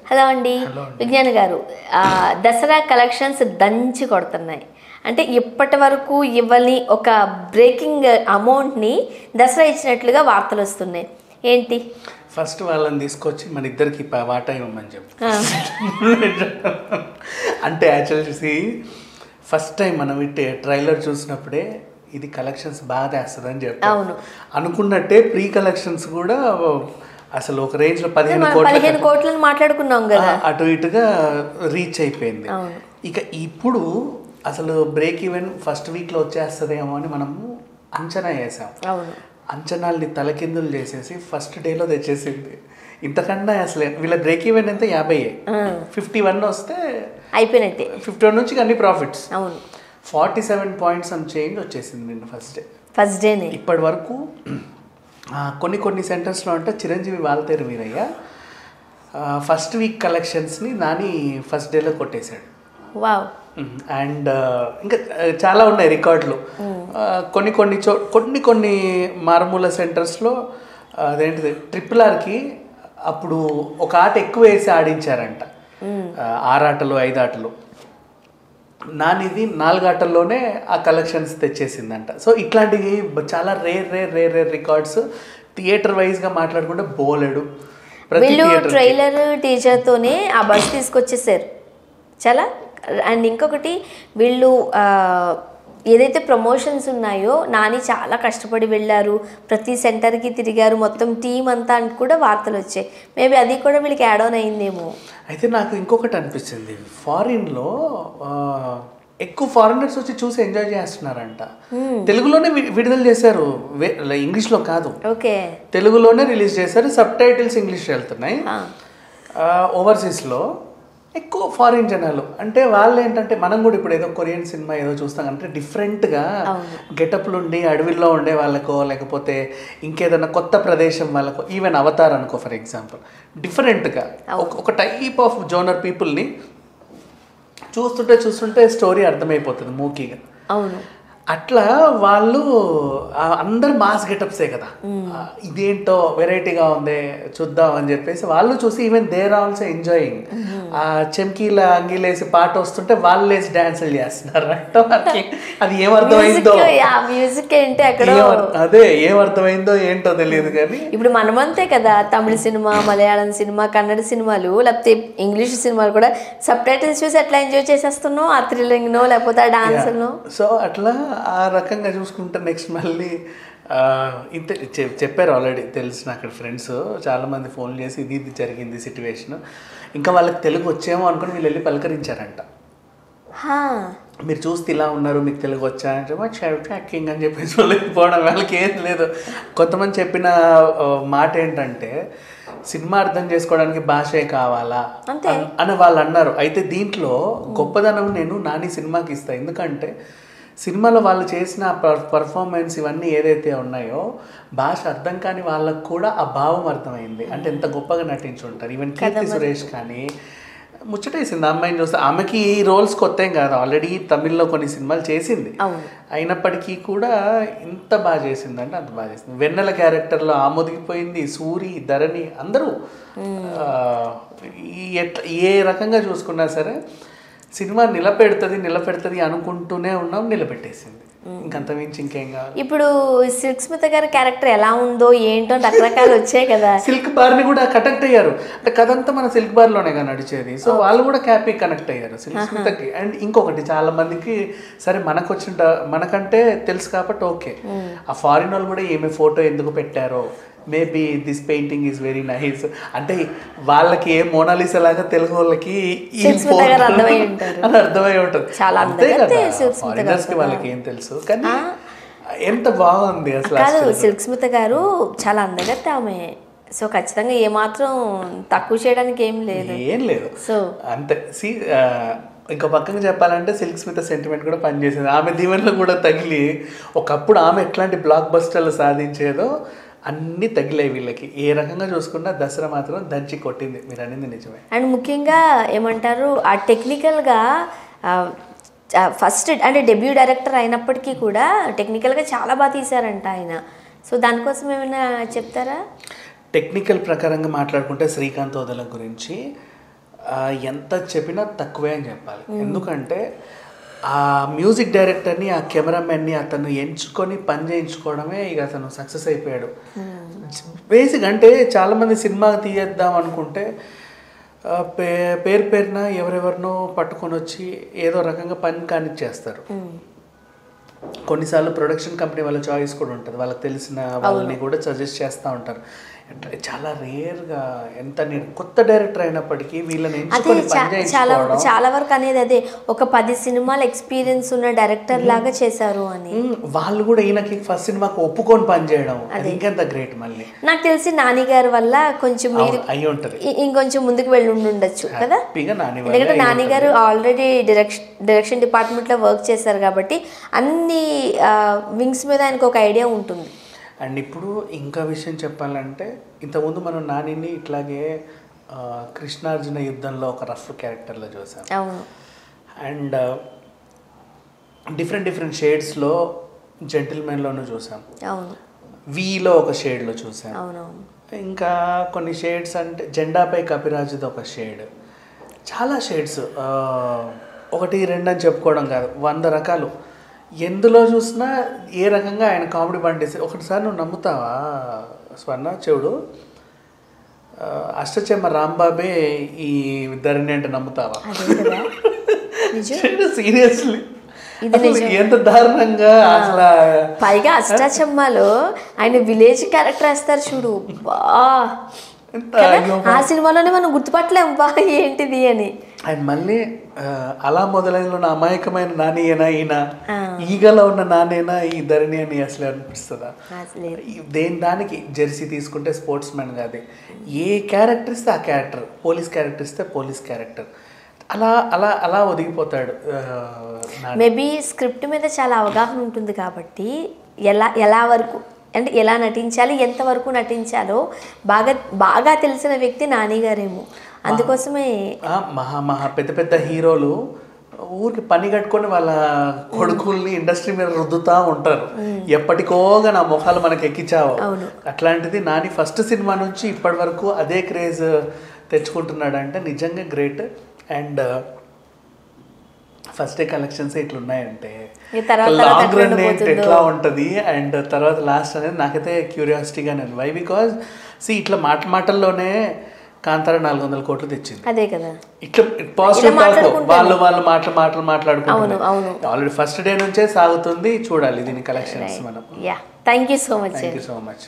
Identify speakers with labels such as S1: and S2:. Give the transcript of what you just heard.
S1: Hello అండి
S2: hello అండి.
S1: విజ్ఞాన్ గారు ఆ, దసరా కలెక్షన్స్ దంచి కొడుతున్నాయి అంటే ఇప్పటి వరకు ఇవ్వని ఒక బ్రేకింగ్ అమౌంట్ని దసరా ఇచ్చినట్లుగా వార్తలు వస్తున్నాయి ఏంటి
S2: ఫస్ట్ వాళ్ళని తీసుకొచ్చి మన ఇద్దరికి ప- వాటా ఇవ్వమని చెప్పు
S1: ఆ,
S2: అంటే యాక్చువల్ చూసి ఫస్ట్ టైం మనం ఇట్టే ట్రైలర్ చూసినప్పుడే ఇది కలెక్షన్స్ బాగా తెస్తుంది అని చెప్పి
S1: అవును.
S2: అనుకున్నట్టే ప్రీ కలెక్షన్స్ కూడా అసలు ఒక రేంజ్ లో పదిహేను
S1: మనం
S2: కోట్ల
S1: పదిహేను కోట్లను మాట్లాడుకున్నాం కదా
S2: ఆ, అటు ఇటుగా రీచ్ అయిపోయింది
S1: అవును.
S2: ఇక ఇప్పుడు అసలు బ్రేక్ ఈవెన్ ఫస్ట్ వీక్లో వచ్చేస్తుందేమో అని మనము అంచనా వేసాం
S1: అవును
S2: అంచనాల్ని తలకిందులు చేసేసి ఫస్ట్ డేలో తెచ్చేసింది ఇంతకన్నా అసలు వీళ్ళ బ్రేక్ ఈవెన్ ఎంత యాభై
S1: ఆ,
S2: ఫిఫ్టీ వన్ వస్తే
S1: అయిపోయినట్టే
S2: ఫిఫ్టీ వన్ నుంచి అన్ని ప్రాఫిట్స్
S1: అవును
S2: ఫార్టీ సెవెన్ పాయింట్స్ అని చేంజ్ వచ్చేసింది నిన్న ఫస్ట్ డే
S1: ఫస్ట్ డేనే
S2: ఇప్పటి వరకు ఆ, కొన్ని కొన్ని సెంటర్స్లో అంటే చిరంజీవి వాల్తేరు వీరయ్య ఫస్ట్ వీక్ కలెక్షన్స్ని నాని ఫస్ట్ డేలో కొట్టేశాడు
S1: వావ్
S2: అండ్ ఇంకా ఆ, చాలా ఉన్నాయి రికార్డులు ఆ, కొన్ని కొన్ని చో కొన్ని కొన్ని మారుమూల సెంటర్స్లో అదేంటిది ట్రిపుల్ ఆర్కి అప్పుడు ఒక ఆట ఎక్కువ వేసి ఆడించారంట ఆ, ఆరు ఆటలు ఐదు ఆటలు నానిది నాలుగు ఆటల్లోనే ఆ కలెక్షన్స్ తెచ్చేసిందంట సో ఇట్లాంటివి బ- చాలా rare rare rare rare records theatre వైజ్గా మాట్లాడుకుంటే బోలెడు ప్రతి
S1: వీళ్ళు
S2: థియేటర్
S1: ట్రైలర్ టీచర్తోనే ఆ బస్ తీసుకొచ్చేసారు చాలా అండ్ ఇంకొకటి వీళ్ళు ఆ, ఏదైతే ప్రమోషన్స్ ఉన్నాయో నాని చాలా కష్టపడి వెళ్ళారు ప్రతి సెంటర్కి తిరిగారు మొత్తం టీం అంతా అని కూడా వార్తలు వచ్చాయి మేబీ అది కూడా వీళ్ళకి యాడ్ ఆన్ అయిందేమో
S2: అయితే నాకు ఇంకొకటి అనిపించింది ఫారిన్లో ఆ, ఎక్కువ ఫారినర్స్ వచ్చి చూసి ఎంజాయ్ చేస్తున్నారంట తెలుగులోనే వి- విడుదల చేశారు వే- ఇంగ్లీష్లో కాదు
S1: ఓకే
S2: తెలుగులోనే రిలీజ్ చేశారు సబ్ టైటిల్స్ ఇంగ్లీష్ వెళ్తున్నాయి ఓవర్సీస్లో ఎక్కువ ఫారిన్ జనాలు అంటే వాళ్ళు ఏంటంటే మనం కూడా ఇప్పుడు ఏదో కొరియన్ సినిమా ఏదో చూస్తాం అంటే డిఫరెంట్గా గెటప్లు ఉండి అడవిలో ఉండే వాళ్ళకో లేకపోతే ఇంకేదైనా కొత్త ప్రదేశం వాళ్ళకో ఈవెన్ అవతార్ అనుకో ఫర్ ఎగ్జాంపుల్ డిఫరెంట్గా ఒక టైప్ ఆఫ్ జోనర్ పీపుల్ని చూస్తుంటే చూస్తుంటే స్టోరీ అర్థమైపోతుంది మూకీగా
S1: అవును
S2: అట్లా వాళ్ళు ఆ, అందరు మాస్ గెటప్సే కదా ఆ, ఇదేంటో వెరైటీగా ఉంది చూద్దాం అని చెప్పేసి వాళ్ళు చూసి ఈవెన్ దేర్ ఆల్సో ఎంజాయింగ్ ఆ చెమ్కీల అంగీలేసి పాట వస్తుంటే వాళ్ళు లేసి డాన్సులు చేస్తున్నారు అంటే వాళ్ళకి అది ఏమర్థమైందో
S1: మ్యూజిక్ ఆ మ్యూజిక్ ఏంటి అక్కడ
S2: ఏమర్- అదే ఏమర్థమైందో ఏంటో తెలియదు కానీ
S1: ఇప్పుడు మనమంతే కదా తమిళ సినిమా మలయాళం సినిమా కన్నడ సినిమాలు లేకపోతే ఇంగ్లీష్ సినిమాలు కూడా సబ్ టైటిల్స్ చూసి ఎట్లా ఎంజాయ్ చేసేస్తున్నావు ఆ థ్రిల్లింగ్నో లేకపోతే ఆ డాన్స్నో
S2: సో అట్లా ఆ రకంగా చూసుకుంటే నెక్స్ట్ మళ్ళీ ఆ, ఇంత చె- చెప్పారు ఆల్రెడీ తెలిసిన అక్కడ ఫ్రెండ్స్ చాలామంది ఫోన్ చేసి ఇది ఇది జరిగింది సిచ్యువేషన్ ఇంకా వాళ్ళకి తెలుగు వచ్చేమో అనుకుని వీళ్ళు వెళ్ళి పలకరించారంట
S1: హా
S2: మీరు చూస్తే ఇలా ఉన్నారు మీకు తెలుగు వచ్చా అంటే మా ట్రాకింగ్ అని చెప్పేసి వాళ్ళు వెళ్ళిపోవడం వాళ్ళకి ఏం లేదు కొంతమంది చెప్పిన ఆ, మాట ఏంటంటే సినిమా అర్థం చేసుకోవడానికి భాషే కావాలా
S1: అంతే.
S2: అన్- అని వాళ్ళు అన్నారు అయితే దీంట్లో గొప్పదనం నేను నాని సినిమాకి ఇస్తాను ఎందుకంటే సినిమాలో వాళ్ళు చేసిన పర్ఫార్మెన్స్ ఇవన్నీ ఏదైతే ఉన్నాయో భాష అర్థం కాని వాళ్ళకు కూడా ఆ భావం అర్థమైంది అంటే ఎంత గొప్పగా నటించి ఉంటారు ఈవెన్ కీర్తి సురేష్ కానీ ముచ్చటేసింది ఆ అమ్మాయిని చూస్తే ఆమెకి ఈ రోల్స్ కొత్త ఏం కాదు ఆల్రెడీ తమిళ్లో కొన్ని సినిమాలు చేసింది
S1: అవును
S2: అయినప్పటికీ కూడా ఇంత బాగా చేసిందంటే అంత బాగా చేసింది వెన్నెల క్యారెక్టర్లో ఆమోదిగిపోయింది సూరి ధరణి అందరూ ఆ, ఈ ఎట్ల ఏ రకంగా చూసుకున్నా సరే సినిమా నిలబెడుతుంది నిలబెడుతుంది అనుకుంటూనే ఉన్నాం నిలబెట్టేసింది ఇంకంత మించి ఇంకేం కావాలి
S1: ఇప్పుడు సిల్క్ స్మిత గారి క్యారెక్టర్ ఎలా ఉందో ఏంటో అని రకరకాలు వచ్చాయి కదా
S2: సిల్క్ బార్ ని కూడా కనెక్ట్ అయ్యారు అంటే కథ అంతా మన సిల్క్ బార్ లోనే కదా నడిచేది సో వాళ్ళు కూడా క్యాపీ కనెక్ట్ అయ్యారు సిల్క్ స్మితకి అండ్ ఇంకొకటి చాలా మందికి సరే మనకు వచ్చిన డ- మనకంటే తెలుసు కాబట్టి ఓకే ఆ ఫారిన్ వాళ్ళు కూడా ఏమి ఫోటో ఎందుకు పెట్టారో maybe this painting is very nice అంటే వాళ్ళకి ఏ మోనాలిసా లాగా తెలుగు వాళ్ళకి ఈ
S1: సిల్క్ స్మిత గారు
S2: photo
S1: అర్థమై ఉంటారు.
S2: అని అర్థమై ఉంటుంది
S1: చాలా
S2: అంతే
S1: అందగత్తే
S2: కదా
S1: సిల్క్ స్మిత
S2: ఫారినర్స్ కి వాళ్ళకి ఏం తెలుసు కానీ ఎంత బాగుంది అసలు ఆ
S1: కాదు
S2: film.
S1: సిల్క్ స్మిత గారు చాలా అందగత్తే ఆమె సో ఖచ్చితంగా ఏమాత్రం తక్కువ చేయడానికి ఏం లేదు
S2: ఏం లేదు
S1: సో
S2: అంతే సి ఇంకో పక్కన చెప్పాలంటే సిల్క్ స్మిత సెంటిమెంట్ కూడా పనిచేసింది ఆమె దీవెనలో కూడా తగిలి ఒకప్పుడు ఆమె ఎట్లాంటి బ్లాక్ బస్టర్లు సాధించేదో అన్నీ తగిలాయి వీళ్ళకి ఏ రకంగా చూసుకున్నా దసరా మాత్రం దంచి కొట్టింది మీరు అనేది నిజమే
S1: అండ్ ముఖ్యంగా ఏమంటారు ఆ టెక్నికల్గా ఫస్ట్ అంటే డెబ్యూ డైరెక్టర్ అయినప్పటికీ కూడా టెక్నికల్గా చాలా బాగా తీశారంట ఆయన సో దానికోసం ఏమైనా చెప్తారా
S2: టెక్నికల్ ప్రకారంగా మాట్లాడుకుంటే శ్రీకాంత్ ఓదల గురించి ఆ, ఎంత చెప్పినా తక్కువే అని చెప్పాలి ఎందుకంటే ఆ మ్యూజిక్ డైరెక్టర్ని ఆ కెమెరామెన్ని అతను ఎంచుకొని పని చేయించుకోవడమే ఇక అతను సక్సెస్ అయిపోయాడు బేసిక్ అంటే చాలామంది సినిమా తీయేద్దాం అనుకుంటే ఆ, పే పేరు పేరున ఎవరెవరినో పట్టుకొని వచ్చి ఏదో రకంగా పని కానిచ్చేస్తారు కొన్నిసార్లు ప్రొడక్షన్ కంపెనీ వాళ్ళ చాయిస్ కూడా ఉంటుంది వాళ్ళకి తెలిసిన వాళ్ళని కూడా సజెస్ట్ చేస్తూ ఉంటారు అంటే చాలా రేర్గా ఎంత నేను కొత్త డైరెక్టర్ అయినప్పటికీ వీళ్ళని
S1: అదే
S2: ఎంచుకొని
S1: చా-
S2: పని
S1: చాలా
S2: చేయించుకోవడం
S1: చాలా వరకు అనేది అదే ఒక పది సినిమాల ఎక్స్పీరియన్స్ ఉన్న డైరెక్టర్ లాగా చేశారు అని
S2: ఉమ్, వాళ్ళు కూడా ఈయనకి ఫస్ట్ సినిమాకి ఒప్పుకొని పని చేయడం అది ఇంకెంత గ్రేట్ మళ్ళీ
S1: నాకు తెలిసి నాని గారి వల్ల కొంచెం మీరు
S2: అవును, అయి ఉంటది
S1: ఇ- ఇంకొంచెం ముందుకు వెళ్ళి ఉండి ఉండొచ్చు కదా
S2: హ్యాపీగా నాని వల్ల
S1: ఎందుకంటే
S2: అయి
S1: నాని
S2: ఉంటది.
S1: గారు ఆల్రెడీ డైరెక్షన్ డైరెక్షన్ డిపార్ట్మెంట్లో వర్క్ చేశారు కాబట్టి అన్ని వింగ్స్ మీద ఆయనకు ఒక ఐడియా ఉంటుంది
S2: అండ్ ఇప్పుడు ఇంకా విషయం చెప్పాలంటే ఇంతకుముందు మనం నానిని ఇట్లాగే ఆ, కృష్ణార్జున యుద్ధంలో ఒక రఫ్ క్యారెక్టర్లో చూసాం
S1: అవును
S2: అండ్ డిఫరెంట్ డిఫరెంట్ షేడ్స్లో జెంటిల్మెన్లోనూ చూసాం
S1: అవును
S2: వీలో ఒక షేడ్లో చూసాం
S1: అవునవును
S2: ఇంకా కొన్ని షేడ్స్ అంటే జెండాపై కపిరాజుది ఒక షేడ్ చాలా షేడ్స్ ఒకటి రెండు అని చెప్పుకోవడం కాదు వంద రకాలు ఎందులో చూసినా ఏ రకంగా ఆయన కామెడీ పండిస్తే ఒకటిసారి నువ్వు నమ్ముతావా స్వర్ణ చెవుడు ఆ, అష్టచెమ్మ రాంబాబే ఈ ధరణి అంటే నమ్ముతావా
S1: అదే కదా నిజం
S2: సీరియస్లీ
S1: ఇది
S2: అసలు ఎంత దారుణంగా అసలు
S1: పైగా అష్టాచమ్మాలో ఆయన విలేజ్ క్యారెక్టర్ వేస్తారు చూడు బా
S2: ఎంత
S1: కదా
S2: అయ్యో
S1: ఆ సినిమాలోనే మనం గుర్తుపట్టలేం బా ఏంటిది అని
S2: అండ్ మళ్ళీ ఆ, అలా మొదలైన ఉన్న అమాయకమైన నానేనా ఈయన
S1: ఆ.
S2: ఈగలో ఉన్న నానేనా ఈ ధరణి అని అసలు అనిపిస్తుందా
S1: అసలే
S2: ఈ- దేని దానికి జెర్సీ తీసుకుంటే స్పోర్ట్స్ మ్యాన్ కాదు ఏ క్యారెక్టర్ ఇస్తే ఆ క్యారెక్టర్ పోలీస్ క్యారెక్టర్ ఇస్తే పోలీస్ క్యారెక్టర్ అలా అలా అలా ఒదిగిపోతాడు ఆ, నాని.
S1: మేబీ స్క్రిప్ట్ మీద చాలా అవగాహన ఉంటుంది కాబట్టి ఎలా ఎలా వరకు అంటే ఎలా నటించాలి ఎంతవరకు నటించాలో బాగా బాగా తెలిసిన వ్యక్తి నాని గారేమో అందుకోసమే
S2: ఆ, మహా మహా పెద్ద పెద్ద హీరోలు ఊరికి పని కట్టుకొని వాళ్ళ కొడుకుల్ని ఇండస్ట్రీ మీద రుద్దుతా ఉంటారు ఎప్పటికోగా నా ముఖాలు మనకి ఎక్కించావు
S1: అవును.
S2: అట్లాంటిది నాని ఫస్ట్ సినిమా నుంచి ఇప్పటి వరకు అదే క్రేజ్ తెచ్చుకుంటున్నాడు అంటే నిజంగా great and first day collections ఇట్లున్నాయంటే
S1: ఇక తర్వాత తర్వాత
S2: లాంగ్
S1: ఎట్లా
S2: రన్ ఏంటి
S1: ఉండబోతుందో.
S2: ఎట్లా ఉంటుంది అండ్ తర్వాత లాస్ట్ అనేది నాకైతే క్యూరియాసిటీగానే ఉంది వై బికాజ్ సి ఇట్లా మాట మాటల్లోనే కాంతార నాలుగు వందల కోట్లు తెచ్చింది
S1: అదే కదా
S2: ఇట్లా పాజిటివ్ టాక్
S1: మాట్లాడుకుంటారు.
S2: వాళ్ళు వాళ్ళు మాటలు మాటలు
S1: అవును,
S2: మాట్లాడుకుంటున్నారు
S1: అవును.
S2: ఆల్రెడీ ఫస్ట్ డే నుంచే సాగుతుంది చూడాలి దీని కలెక్షన్స్ మనం
S1: yeah thank you so much
S2: thank you so much